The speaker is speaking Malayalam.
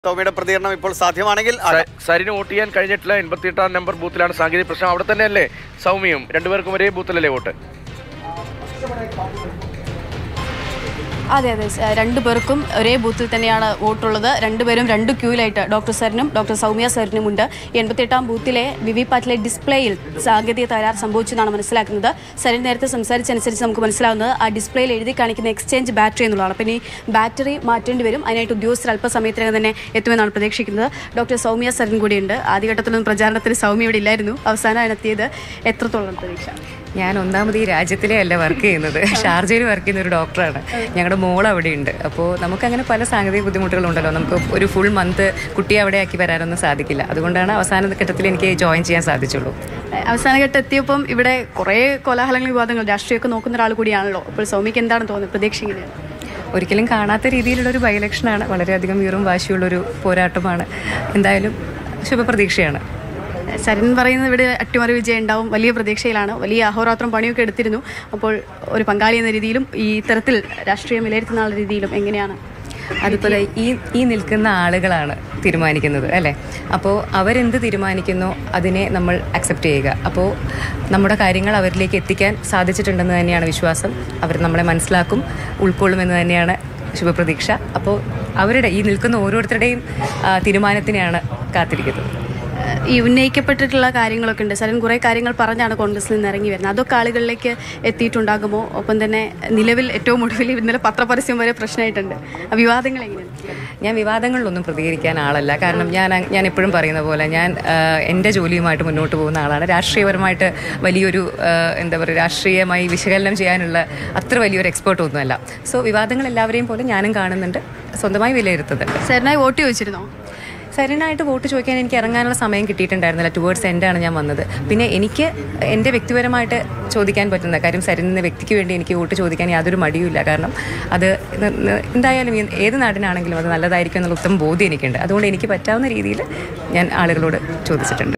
സൗമ്യയുടെ പ്രതികരണം ഇപ്പോൾ സാധ്യമാണെങ്കിൽ ആകാം. സ- സരിന് വോട്ട് ചെയ്യാൻ കഴിഞ്ഞിട്ടില്ല എൺപത്തിയെട്ടാം നമ്പർ ബൂത്തിലാണ് സാങ്കേതിക പ്രശ്നം അവിടെ തന്നെയല്ലേ സൗമ്യയും രണ്ടുപേർക്കും ഒരേ ബൂത്തിലല്ലേ വോട്ട് അതെ അതെ സ- രണ്ടു പേർക്കും ഒരേ ബൂത്തിൽ തന്നെയാണ് വോട്ടുള്ളത് രണ്ടുപേരും രണ്ട് ക്യൂവിലായിട്ട് ഡോക്ടർ സരിനും ഡോക്ടർ സൗമ്യ സരിനും ഉണ്ട് എൺപത്തെട്ടാം ബൂത്തിലെ വിവി പാറ്റിലെ ഡിസ്പ്ലേയിൽ സാങ്കേതിക തകരാർ സംഭവിച്ചെന്നാണ് മനസ്സിലാക്കുന്നത് സരിൻ നേരത്തെ സംസാരിച്ചനുസരിച്ച് നമുക്ക് മനസ്സിലാവുന്നത് ആ ഡിസ്പ്ലേയിൽ എഴുതി കാണിക്കുന്ന എക്സ്ചേഞ്ച് ബാറ്ററി എന്നുള്ളതാണ് പിന്നെ ഈ ബാറ്ററി മാറ്റേണ്ടി വരും അതിനായിട്ട് ഉദ്യോഗസ്ഥർ അല്പസമയത്തിനകം തന്നെ എത്തുമെന്നാണ് പ്രതീക്ഷിക്കുന്നത് ഡോക്ടർ സൗമ്യ സരിൻ കൂടിയുണ്ട് ആദ്യഘട്ടത്തിലൊന്നും പ്രചാരണത്തിന് സൗമ്യ ഇവിടെ ഇല്ലായിരുന്നു അവസാനമാണ് എത്തിയത് എത്രത്തോളം പ്രതീക്ഷ ഞാൻ ഒന്നാമത് ഈ രാജ്യത്തിലെ അല്ല വർക്ക് ചെയ്യുന്നത് ഷാർജയിൽ വർക്ക് ചെയ്യുന്ന ഒരു ഡോക്ടറാണ് ഞങ്ങളുടെ മോൾ അവിടെ ഉണ്ട് അപ്പോൾ നമുക്കങ്ങനെ പല സാങ്കേതിക ബുദ്ധിമുട്ടുകളുണ്ടല്ലോ നമുക്ക് ഒരു ഫുൾ മന്ത് കുട്ടിയെ അവിടെ ആക്കി വരാനൊന്നും സാധിക്കില്ല അതുകൊണ്ടാണ് അവസാന ഘട്ടത്തിൽ എനിക്ക് ജോയിൻ ചെയ്യാൻ സാധിച്ചുള്ളൂ അവസാന ഘട്ടം എത്തിയപ്പം ഇവിടെ കുറേ കോലാഹലങ്ങൾ വിവാദങ്ങൾ രാഷ്ട്രീയമൊക്കെ നോക്കുന്ന ഒരാൾ കൂടിയാണല്ലോ അപ്പോൾ സൗമ്യക്ക് എന്താണ് തോന്നുന്നത് പ്രതീക്ഷ ഇങ്ങനെയാണ് ഒരിക്കലും കാണാത്ത രീതിയിലുള്ള ഒരു ബൈ ഇലക്ഷനാണ് വളരെയധികം വീറും വാശിയുള്ളൊരു പോരാട്ടമാണ് എന്തായാലും ശുഭപ്രതീക്ഷയാണ് സരിൻ പറയുന്നത് ഇവിടെ അട്ടിമറി വിജയം ഉണ്ടാവും വലിയ പ്രതീക്ഷയിലാണ് വലിയ അഹോരാത്രം പണിയൊക്കെ എടുത്തിരുന്നു അപ്പോൾ ഒരു പങ്കാളി എന്ന രീതിയിലും ഈ ഇത്തരത്തിൽ രാഷ്ട്രീയം വിലയിരുത്തുന്ന ആളുടെ രീതിയിലും എങ്ങനെയാണ് അതിപ്പോൾ ദേ ഈ ഈ നിൽക്കുന്ന ആളുകളാണ് തീരുമാനിക്കുന്നത് അല്ലേ അപ്പോൾ അവരെന്ത് തീരുമാനിക്കുന്നോ അതിനെ നമ്മൾ അക്സെപ്റ്റ് ചെയ്യുക അപ്പോൾ നമ്മുടെ കാര്യങ്ങൾ അവരിലേക്ക് എത്തിക്കാൻ സാധിച്ചിട്ടുണ്ടെന്ന് തന്നെയാണ് വിശ്വാസം അവർ നമ്മളെ മനസ്സിലാക്കും ഉൾക്കൊള്ളുമെന്ന് തന്നെയാണ് ശുഭപ്രതീക്ഷ അപ്പോൾ അവരുടെ ഈ നിൽക്കുന്ന ഓരോരുത്തരുടെയും ആ, തീരുമാനത്തിനെയാണ് കാത്തിരിക്കുന്നത് ഈ ഉന്നയിക്കപ്പെട്ടിട്ടുള്ള കാര്യങ്ങളൊക്കെ ഉണ്ട് സരിൻ കുറേ കാര്യങ്ങൾ പറഞ്ഞാണ് കോൺഗ്രസിൽ നിന്ന് ഇറങ്ങി വരുന്നത് അതൊക്കെ ആളുകളിലേക്ക് എത്തിയിട്ടുണ്ടാകുമോ ഒപ്പം തന്നെ നിലവിൽ ഏറ്റവും ഒടുവിൽ ഇന്നലെ പത്രപരസ്യം വരെ പ്രശ്നമായിട്ടുണ്ട് ആ വിവാദങ്ങൾ എങ്ങനെയാണ് ഞാൻ വിവാദങ്ങളിലൊന്നും പ്രതികരിക്കാൻ ആളല്ല കാരണം ഞാൻ അ- ഞാൻ എപ്പോഴും പറയുന്ന പോലെ ഞാൻ ആ, എൻ്റെ ജോലിയുമായിട്ട് മുന്നോട്ട് പോകുന്ന ആളാണ് രാഷ്ട്രീയപരമായിട്ട് വലിയൊരു ആ, എന്താ പറയുക രാഷ്ട്രീയമായി വിശകലനം ചെയ്യാനുള്ള അത്ര വലിയൊരു എക്സ്പേർട്ട് ഒന്നുമല്ല സോ വിവാദങ്ങൾ എല്ലാവരെയും പോലെ ഞാനും കാണുന്നുണ്ട് സ്വന്തമായി വിലയിരുത്തുന്നുണ്ട് സരിനായി വോട്ട് ചോദിച്ചിരുന്നോ സരിനായിട്ട് വോട്ട് ചോദിക്കാൻ എനിക്ക് ഇറങ്ങാനുള്ള സമയം കിട്ടിയിട്ടുണ്ടായിരുന്നില്ല ടുവേർഡ്സ് എൻഡാണ് ഞാൻ വന്നത് പിന്നെ എനിക്ക് എൻ്റെ വ്യക്തിപരമായിട്ട് ചോദിക്കാൻ പറ്റുന്ന കാര്യം സരിൻ എന്ന വ്യക്തിക്ക് വേണ്ടി എനിക്ക് വോട്ട് ചോദിക്കാൻ യാതൊരു മടിയുമില്ല കാരണം അത് ന- ന- എന്തായാലും ഈ- ഏത് നാടിനാണെങ്കിലും അത് നല്ലതായിരിക്കും എന്നുള്ള ഉത്തമ ബോധ്യം എനിക്കുണ്ട് അതുകൊണ്ട് എനിക്ക് പറ്റാവുന്ന രീതിയിൽ ഞാൻ ആളുകളോട് ചോദിച്ചിട്ടുണ്ട്